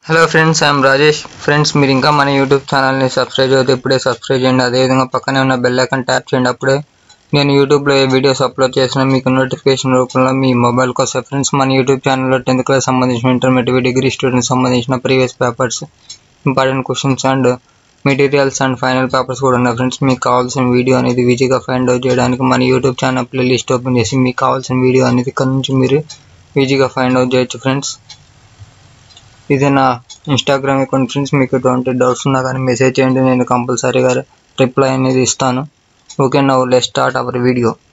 hello friends I'm Rajesh friends మీరు ఇంకా మన యూట్యూబ్ ఛానల్ని సబ్స్క్రైబ్ అయితే ఇప్పుడే సబ్స్క్రైబ్ చేయండి అదేవిధంగా పక్కనే ఉన్న బెల్ ఐకాన్ ట్యాప్ చేయండి అప్పుడే నేను యూట్యూబ్లో ఏ వీడియోస్ అప్లోడ్ చేసినా మీకు నోటిఫికేషన్ రూపంలో మీ మొబైల్కి వస్తాయి ఫ్రెండ్స్ మన యూట్యూబ్ ఛానల్లో టెన్త్ క్లాస్ సంబంధించిన ఇంటర్మీడియట్ డిగ్రీ స్టూడెంట్స్ సంబంధించిన previous papers important questions and materials and final papers కూడా ఉన్నాయి ఫ్రెండ్స్ మీకు కావాల్సిన వీడియో అనేది ఈజీగా ఫైండ్ అవుట్ చేయడానికి మన యూట్యూబ్ ఛానల్ ప్లేలిస్ట్ ఓపెన్ చేసి మీకు కావాల్సిన వీడియో అనేది ఇక్కడ నుంచి మీరు ఈజీగా ఫైండ్ అవుట్ చేయొచ్చు ఫ్రెండ్స్ ఇది నా ఇన్స్టాగ్రామ్ అకౌంట్ ఫ్రెండ్స్ మీకు ఎటువంటి డౌట్స్ ఉన్నా కానీ మెసేజ్ చేయండి నేను కంపల్సరీగా రిప్లై అనేది ఇస్తాను okay now let start our video